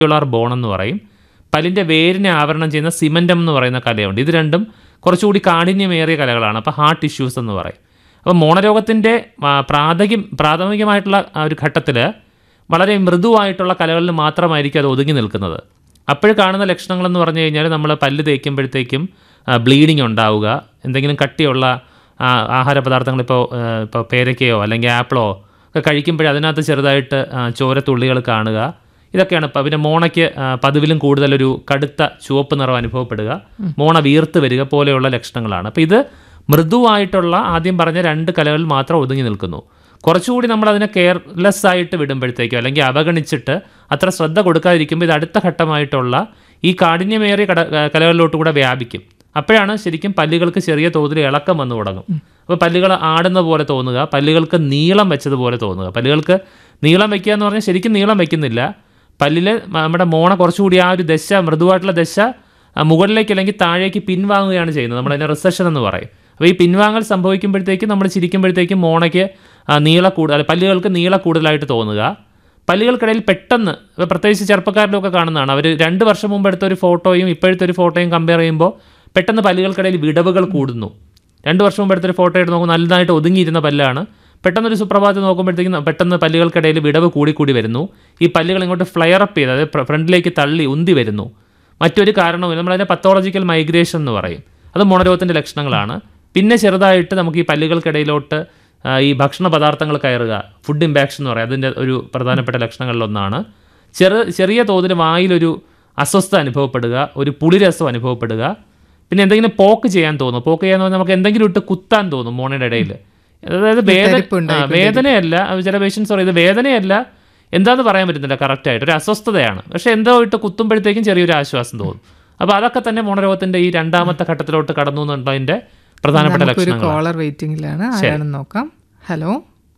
ുലാർ bone എന്ന് പറയും പല്ലിൻ്റെ വേരിനെ ആവരണം ചെയ്യുന്ന സിമൻറ്റം എന്ന് പറയുന്ന കലയുണ്ട് ഇത് രണ്ടും കുറച്ചുകൂടി കാഠിന്യമേറിയ കലകളാണ് അപ്പോൾ ഹാർട്ട് ഇഷ്യൂസ് എന്ന് പറയും അപ്പോൾ മോണരോഗത്തിൻ്റെ പ്രാഥമിക പ്രാഥമികമായിട്ടുള്ള ആ ഒരു ഘട്ടത്തിൽ വളരെ മൃദുവായിട്ടുള്ള കലകളിൽ മാത്രമായിരിക്കും അത് ഒതുങ്ങി നിൽക്കുന്നത് അപ്പോൾ കാണുന്ന ലക്ഷണങ്ങളെന്ന് പറഞ്ഞു കഴിഞ്ഞാൽ നമ്മൾ പല്ല് തേക്കുമ്പോഴത്തേക്കും ബ്ലീഡിങ് ഉണ്ടാവുക എന്തെങ്കിലും കട്ടിയുള്ള ആ, ആഹാര പദാർത്ഥങ്ങൾ ഇപ്പോൾ ഇപ്പോൾ പേരയ്ക്കയോ അല്ലെങ്കിൽ ആപ്പിളോ ഒക്കെ കഴിക്കുമ്പോഴേ അതിനകത്ത് ചെറുതായിട്ട് ആ, ചോരത്തുള്ളികൾ കാണുക ഇതൊക്കെയാണ് ഇപ്പം പിന്നെ മോണയ്ക്ക് ആ, പതിവിലും കൂടുതലൊരു കടുത്ത ചുവപ്പ് നിറം അനുഭവപ്പെടുക മോണ വീർത്ത് വരിക പോലെയുള്ള ലക്ഷണങ്ങളാണ് അപ്പോൾ ഇത് മൃദുവായിട്ടുള്ള ആദ്യം പറഞ്ഞ രണ്ട് കലകളിൽ മാത്രം ഒതുങ്ങി നിൽക്കുന്നു കുറച്ചുകൂടി നമ്മൾ അതിനെ കെയർലെസ് ആയിട്ട് വിടുമ്പോഴത്തേക്കോ അല്ലെങ്കിൽ അവഗണിച്ചിട്ട് അത്ര ശ്രദ്ധ കൊടുക്കാതിരിക്കുമ്പോൾ ഇത് അടുത്ത ഘട്ടമായിട്ടുള്ള ഈ കാഠിന്യമേറിയ കട കലകളിലോട്ട് കൂടെ വ്യാപിക്കും അപ്പോഴാണ് ശരിക്കും പല്ലുകൾക്ക് ചെറിയ തോതിൽ ഇളക്കം വന്നു തുടങ്ങും അപ്പോൾ പല്ലുകൾ ആടുന്ന പോലെ തോന്നുക പല്ലുകൾക്ക് നീളം വെച്ചതുപോലെ തോന്നുക പല്ലുകൾക്ക് നീളം വെക്കുക എന്ന് പറഞ്ഞാൽ ശരിക്കും നീളം വെക്കുന്നില്ല പല്ലിൽ നമ്മുടെ മോണ കുറച്ചുകൂടി ആ ഒരു ദശ മൃദുവായിട്ടുള്ള ദശ ആ, മുകളിലേക്ക് അല്ലെങ്കിൽ താഴേക്ക് പിൻവാങ്ങുകയാണ് ചെയ്യുന്നത് നമ്മളതിനെ റിസഷൻ എന്ന് പറയും അപ്പോൾ ഈ പിൻവാങ്ങൽ സംഭവിക്കുമ്പോഴത്തേക്കും നമ്മൾ ചിരിക്കുമ്പോഴത്തേക്കും മോണയ്ക്ക് ആ, നീള കൂടുതൽ പല്ലുകൾക്ക് നീള കൂടുതലായിട്ട് തോന്നുക പല്ലുകൾക്കിടയിൽ പെട്ടെന്ന് ഇപ്പൊ പ്രത്യേകിച്ച് ചെറുപ്പക്കാരിലൊക്കെ കാണുന്നതാണ് അവർ രണ്ട് വർഷം മുമ്പ് എടുത്ത ഒരു ഫോട്ടോയും ഇപ്പോഴത്തെ ഒരു ഫോട്ടോയും കമ്പയർ ചെയ്യുമ്പോൾ പെട്ടെന്ന് പല്ലുകൾക്കിടയിൽ വിടവുകൾ കൂടുന്നു രണ്ട് വർഷം മുമ്പ് എടുത്തൊരു ഫോട്ടോ എടുത്ത് നോക്കുമ്പോൾ നല്ലതായിട്ട് ഒതുങ്ങിയിരുന്ന പല്ലാണ് പെട്ടെന്നൊരു സുപ്രഭാതം നോക്കുമ്പോഴത്തേക്കും പെട്ടെന്ന് പല്ലുകൾക്കിടയിൽ വിടവ് കൂടി കൂടി വരുന്നു ഈ പല്ലുകൾ ഇങ്ങോട്ട് ഫ്ലയർ അപ്പ് ചെയ്ത് അതായത് ഫ്രണ്ടിലേക്ക് തള്ളി ഉന്തി വരുന്നു മറ്റൊരു കാരണവും നമ്മളതിനെ പത്തോളജിക്കൽ മൈഗ്രേഷൻ എന്ന് പറയും അത് മോണരോഗത്തിൻ്റെ ലക്ഷണങ്ങളാണ് പിന്നെ ചെറുതായിട്ട് നമുക്ക് ഈ പല്ലുകൾക്കിടയിലോട്ട് ആ, ഈ ഭക്ഷണ പദാർത്ഥങ്ങൾ കയറുക ഫുഡ് ഇമ്പാക്ഷൻ എന്ന് പറയും അതിൻ്റെ ഒരു പ്രധാനപ്പെട്ട ലക്ഷണങ്ങളിലൊന്നാണ് ചെറു ചെറിയ തോതിൽ വായിലൊരു അസ്വസ്ഥത അനുഭവപ്പെടുക ഒരു പുളിരസം അനുഭവപ്പെടുക പിന്നെ എന്തെങ്കിലും പോക്ക് ചെയ്യാൻ തോന്നും പോക്ക് ചെയ്യാന്ന് പറഞ്ഞാൽ നമുക്ക് എന്തെങ്കിലും ഇട്ട് കുത്താൻ തോന്നും മോണയുടെ ഇടയിൽ അതായത് വേദന ആ, വേദനയല്ല അത് ചില പേഷ്യൻസ് പറയും ഇത് വേദനയല്ല എന്താന്ന് പറയാൻ പറ്റുന്നില്ല കറക്റ്റായിട്ട് ഒരു അസ്വസ്ഥതയാണ് പക്ഷെ എന്തോ ഇട്ട് കുത്തുമ്പോഴത്തേക്കും ചെറിയൊരു ആശ്വാസം തോന്നും അപ്പോൾ അതൊക്കെ തന്നെ മോണരോഗത്തിൻ്റെ ഈ രണ്ടാമത്തെ ഘട്ടത്തിലോട്ട് കടന്നു എന്നുള്ളതിൻ്റെ പ്രധാനപ്പെട്ട നമുക്കൊരു ലക്ഷണങ്ങളാണ് കോളർ വെയിറ്റിംഗിലാണ് ആരാണെന്ന് നോക്കാം ഹലോ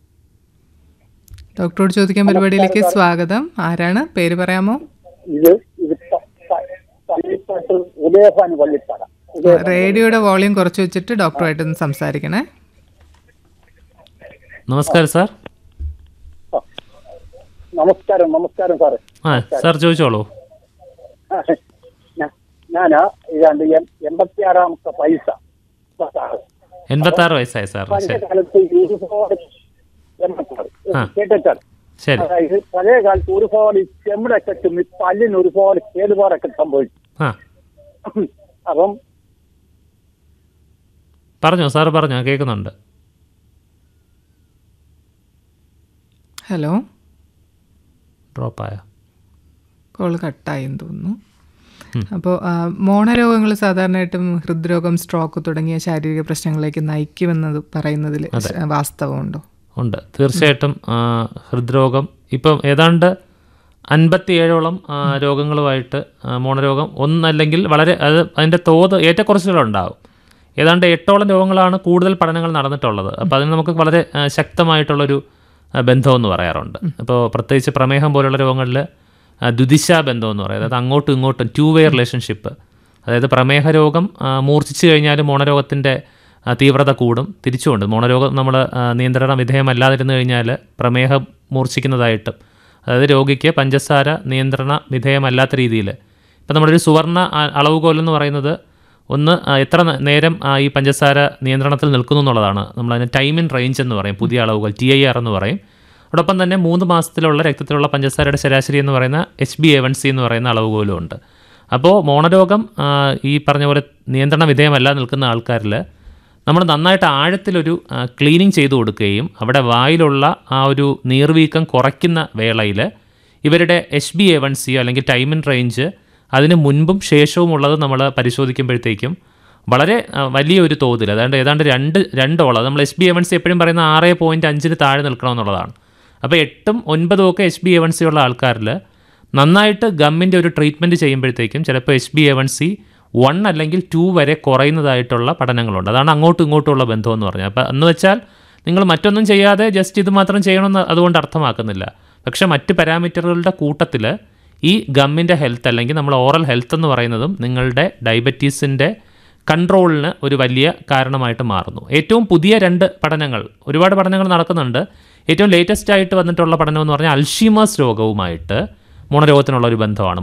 ഡോക്ടറോട് ചോദിക്കാൻ പരിപാടിയിലേക്ക് സ്വാഗതം ആരാണ് പേര് പറയാമോ ഇത് ഇത് പ- പ- പള്ളിപ്പാട്ട് ഉദയഭാനു പള്ളിപ്പാട റേഡിയോയുടെ വോളിയം കുറച്ച് വെച്ചിട്ട് ഡോക്ടറുമായിട്ടൊന്ന് സംസാരിക്കണേ നമസ്കാരം സാർ നമസ്കാരം നമസ്കാരം സാറേ ആ സാർ ചോദിച്ചോളൂ ഞാനാ ഏതാണ്ട് എം- എൺപത്തിയാറാമത്തെ പൈസ എൺപത്താറ് വയസ്സായി സാർ പഴയ ശരി കാലത്ത് ഒരുപാട് എൺപത്താറ് ആ. കേട്ടാണ് ശരി അതായത് പഴയ കാലത്ത് ഒരുപാട് ഈ ചെമ്മിടൊക്കെ തിന്ന് പല്ലിന് ഒരുപാട് കേടുപാടൊക്കെ സംഭവിച്ചു ആ അപ്പം പറഞ്ഞോ സാർ പറഞ്ഞോ കേൾക്കുന്നുണ്ട് ഹലോ ഡ്രോപ്പായ കോൾ കട്ടായെന്ന് തോന്നുന്നു അപ്പോൾ മോണരോഗങ്ങൾ സാധാരണയായിട്ടും ഹൃദ്രോഗം സ്ട്രോക്ക് തുടങ്ങിയ ശാരീരിക പ്രശ്നങ്ങളിലേക്ക് നയിക്കുമെന്നത് പറയുന്നതിൽ വാസ്തവമുണ്ടോ ഉണ്ട് തീർച്ചയായിട്ടും ആ, ഹൃദ്രോഗം ഇപ്പം ഏതാണ്ട് അൻപത്തിയേഴോളം ആ, രോഗങ്ങളുമായിട്ട് ആ, മോണരോഗം ഒന്നല്ലെങ്കിൽ വളരെ അത് അതിൻ്റെ തോത് ഏറ്റക്കുറച്ചിലുണ്ടാവും ഏതാണ്ട് എട്ടോളം രോഗങ്ങളാണ് കൂടുതൽ പഠനങ്ങൾ നടന്നിട്ടുള്ളത് അപ്പോൾ അതിന് നമുക്ക് വളരെ ആ, ശക്തമായിട്ടുള്ളൊരു ആ, ബന്ധമെന്ന് പറയാറുണ്ട് അപ്പോൾ പ്രത്യേകിച്ച് പ്രമേഹം പോലുള്ള രോഗങ്ങളിൽ ദ്വിദിശ ബന്ധം എന്ന് പറയും അതായത് അങ്ങോട്ടും ഇങ്ങോട്ടും ടു വേ റിലേഷൻഷിപ്പ് അതായത് പ്രമേഹ രോഗം ആ, മൂർച്ഛിച്ചു കഴിഞ്ഞാൽ മോണരോഗത്തിൻ്റെ ആ, തീവ്രത കൂടും തിരിച്ചുകൊണ്ട് മോണരോഗം നമ്മൾ നിയന്ത്രണ വിധേയമല്ലാതിരുന്നു കഴിഞ്ഞാൽ പ്രമേഹം മൂർച്ഛിക്കുന്നതായിട്ടും അതായത് രോഗിക്ക് പഞ്ചസാര നിയന്ത്രണ വിധേയമല്ലാത്ത രീതിയിൽ ഇപ്പം നമ്മളൊരു സുവർണ ആ, അളവുകോൽ എന്ന് പറയുന്നത് ഒന്ന് ആ, എത്ര ന- നേരം ആ, ഈ പഞ്ചസാര നിയന്ത്രണത്തിൽ നിൽക്കുന്നു എന്നുള്ളതാണ് നമ്മളതിന് ടൈം ഇൻ റേഞ്ച് എന്ന് പറയും പുതിയ അളവുകൾ ടി ഐ ആർ എന്ന് പറയും അതോടൊപ്പം തന്നെ മൂന്ന് മാസത്തിലുള്ള രക്തത്തിലുള്ള പഞ്ചസാരയുടെ ശരാശരി എന്ന് പറയുന്ന H B A one C എന്ന് പറയുന്ന അളവുകോലും ഉണ്ട് അപ്പോൾ മോണരോഗം ആ, ഈ പറഞ്ഞ പോലെ നിയന്ത്രണ വിധേയമല്ല നിൽക്കുന്ന ആൾക്കാരിൽ നമ്മൾ നന്നായിട്ട് ആഴത്തിലൊരു ക്ലീനിങ് ചെയ്തു കൊടുക്കുകയും അവിടെ വായിലുള്ള ആ ഒരു നീർവീക്കം കുറയ്ക്കുന്ന വേളയിൽ ഇവരുടെ എച്ച് ബി എ വൺ സിയോ അല്ലെങ്കിൽ ടൈം ഇൻ റേഞ്ച് അതിന് മുൻപും ശേഷവും ഉള്ളത് നമ്മൾ പരിശോധിക്കുമ്പോഴത്തേക്കും വളരെ ആ, വലിയൊരു തോതിൽ അതായത് ഏതാണ്ട് രണ്ട് രണ്ടോളം നമ്മൾ H B A one C എപ്പോഴും പറയുന്ന ആറ് പോയിൻറ്റ് അഞ്ചിന് താഴെ നിൽക്കണമെന്നുള്ളതാണ് അപ്പോൾ എട്ടും ഒൻപതും ഒക്കെ H B A one C ഉള്ള ആൾക്കാരിൽ നന്നായിട്ട് ഗമ്മിൻ്റെ ഒരു ട്രീറ്റ്മെൻറ്റ് ചെയ്യുമ്പോഴത്തേക്കും ചിലപ്പോൾ H B A one C one അല്ലെങ്കിൽ ടു വരെ കുറയുന്നതായിട്ടുള്ള പഠനങ്ങളുണ്ട് അതാണ് അങ്ങോട്ടും ഇങ്ങോട്ടുമുള്ള ബന്ധം എന്ന് പറഞ്ഞാൽ അപ്പോൾ എന്ന് വെച്ചാൽ നിങ്ങൾ മറ്റൊന്നും ചെയ്യാതെ ജസ്റ്റ് ഇത് മാത്രം ചെയ്യണമെന്ന് അതുകൊണ്ട് അർത്ഥമാക്കുന്നില്ല പക്ഷേ മറ്റ് പാരാമീറ്ററുകളുടെ കൂട്ടത്തിൽ ഈ ഗമ്മിൻ്റെ ഹെൽത്ത് അല്ലെങ്കിൽ നമ്മൾ ഓറൽ ഹെൽത്ത് എന്ന് പറയുന്നതും നിങ്ങളുടെ ഡയബറ്റീസിൻ്റെ കൺട്രോളിന് ഒരു വലിയ കാരണമായിട്ട് മാറുന്നു ഏറ്റവും പുതിയ രണ്ട് പഠനങ്ങൾ ഒരുപാട് പഠനങ്ങൾ നടക്കുന്നുണ്ട് ഏറ്റവും ലേറ്റസ്റ്റ് ആയിട്ട് വന്നിട്ടുള്ള പഠനം എന്ന് പറഞ്ഞാൽ അൽഷീമേഴ്സ് രോഗവുമായിട്ട് മോണരോഗത്തിനുള്ള ഒരു ബന്ധമാണ്